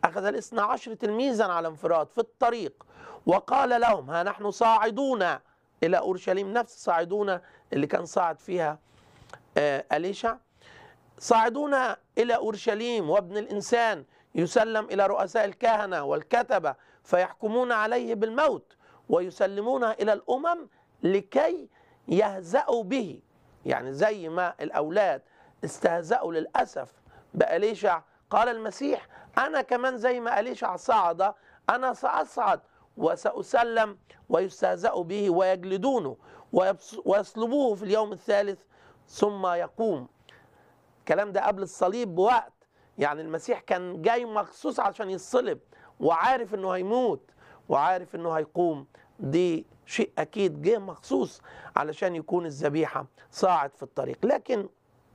أخذ الاثنى عشر تلميذا على انفراد في الطريق وقال لهم ها نحن صاعدون إلى أورشليم نفس صاعدون اللي كان صاعد فيها آه أليشع صاعدون إلى أورشليم وابن الإنسان يسلم إلى رؤساء الكهنة والكتبة فيحكمون عليه بالموت ويسلمونه إلى الأمم لكي يهزأوا به يعني زي ما الأولاد استهزأوا للأسف بأليشع قال المسيح أنا كمان زي ما أليشع صعد أنا سأصعد وسأسلم ويستهزأ به ويجلدونه ويصلبوه في اليوم الثالث ثم يقوم الكلام ده قبل الصليب بوقت يعني المسيح كان جاي مخصوص عشان يصلب وعارف انه هيموت وعارف انه هيقوم دي شيء اكيد جه مخصوص علشان يكون الذبيحه صاعد في الطريق لكن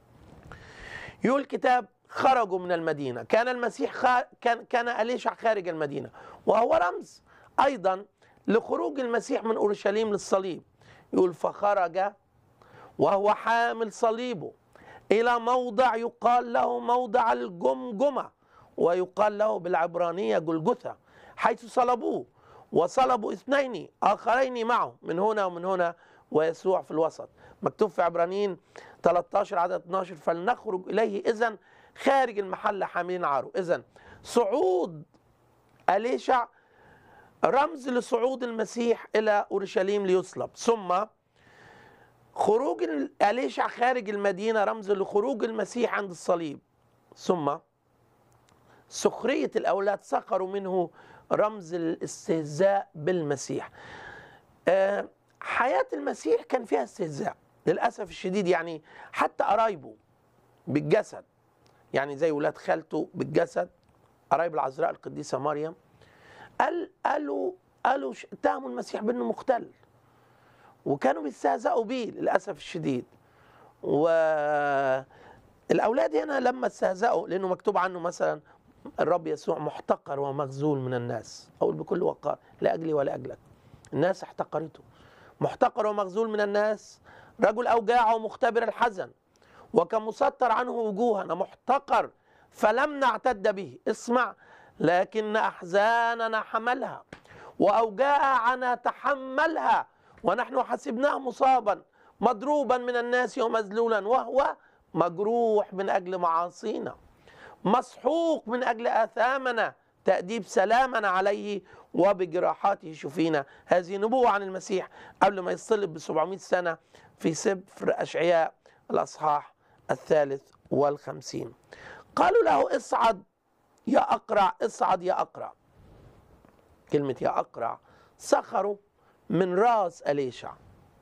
يقول الكتاب خرجوا من المدينه كان المسيح خار... كان كان اليشع خارج المدينه وهو رمز ايضا لخروج المسيح من اورشليم للصليب يقول فخرج وهو حامل صليبه الى موضع يقال له موضع الجمجمه ويقال له بالعبرانيه جلجثه حيث صلبوه وصلبوا اثنين اخرين معه من هنا ومن هنا ويسوع في الوسط مكتوب في عبرانيين 13 عدد 12 فلنخرج اليه اذا خارج المحل حاملين عاره اذا صعود اليشع رمز لصعود المسيح الى اورشليم ليصلب ثم خروج اليشع خارج المدينه رمز لخروج المسيح عند الصليب ثم سخريه الاولاد سخروا منه رمز الاستهزاء بالمسيح أه حياه المسيح كان فيها استهزاء للاسف الشديد يعني حتى قرايبه بالجسد يعني زي ولاد خالته بالجسد قرايب العذراء القديسه مريم قال قالوا قالوا اتهموا المسيح بانه مختل وكانوا بيستهزئوا بيه للاسف الشديد والاولاد هنا لما استهزأوا لانه مكتوب عنه مثلا الرب يسوع محتقر ومخذول من الناس اقول بكل وقار لاجلي ولاجلك الناس احتقرته محتقر ومخذول من الناس رجل اوجاع ومختبر الحزن وكان مسطر عنه وجوهنا محتقر فلم نعتد به اسمع لكن احزاننا حملها واوجاعنا تحملها ونحن حسبناه مصابا مضروبا من الناس ومذلولا وهو مجروح من اجل معاصينا مسحوق من اجل اثامنا تاديب سلامنا عليه وبجراحاته شفينا هذه نبوه عن المسيح قبل ما يصلب ب 700 سنه في سفر اشعياء الاصحاح الثالث والخمسين قالوا له اصعد يا اقرع اصعد يا اقرع كلمه يا اقرع سخروا من راس اليشع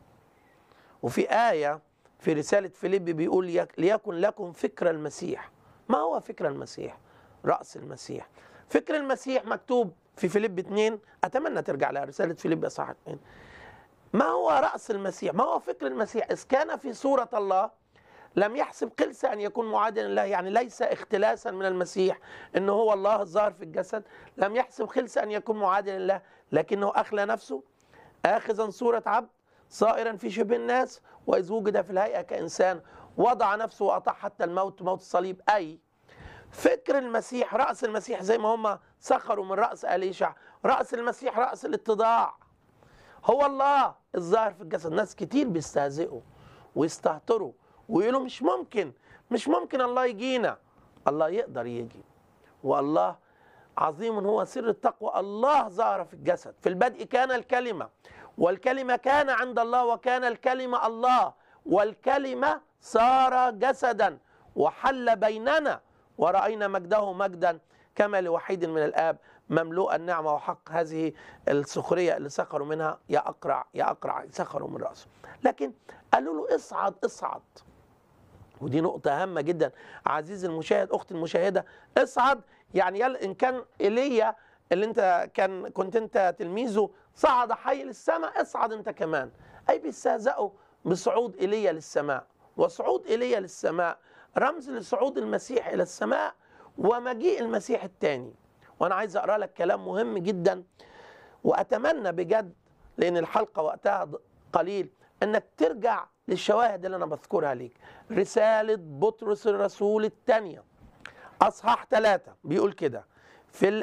وفي ايه في رساله فيليب بيقول ليكن لكم فكر المسيح ما هو فكر المسيح راس المسيح فكر المسيح مكتوب في فيليب 2 اتمنى ترجع لها رساله فيليب اصحاح 2 ما هو راس المسيح ما هو فكر المسيح اذ كان في صوره الله لم يحسب قلس ان يكون معادلا لله يعني ليس اختلاسا من المسيح انه هو الله الظاهر في الجسد لم يحسب قلس ان يكون معادلا لله لكنه اخلى نفسه اخذا صوره عبد صائرا في شبه الناس واذ وجد في الهيئه كانسان وضع نفسه واطاع حتى الموت موت الصليب اي فكر المسيح راس المسيح زي ما هم سخروا من راس اليشع راس المسيح راس الاتضاع هو الله الظاهر في الجسد ناس كتير بيستهزئوا ويستهتروا ويقولوا مش ممكن مش ممكن الله يجينا الله يقدر يجي والله عظيم هو سر التقوى الله ظهر في الجسد في البدء كان الكلمة والكلمة كان عند الله وكان الكلمة الله والكلمة صار جسدا وحل بيننا ورأينا مجده مجدا كما لوحيد من الآب مملوء النعمة وحق هذه السخرية اللي سخروا منها يا أقرع يا أقرع سخروا من رأسه لكن قالوا له اصعد اصعد ودي نقطة هامة جدا عزيزي المشاهد أختي المشاهدة اصعد يعني يلا إن كان إيليا اللي أنت كان كنت أنت تلميذه صعد حي للسماء اصعد أنت كمان أي بيستهزئوا بصعود إيليا للسماء وصعود إيليا للسماء رمز لصعود المسيح إلى السماء ومجيء المسيح الثاني وأنا عايز أقرأ لك كلام مهم جدا وأتمنى بجد لأن الحلقة وقتها قليل انك ترجع للشواهد اللي انا بذكرها ليك رسالة بطرس الرسول الثانية اصحاح ثلاثة بيقول كده في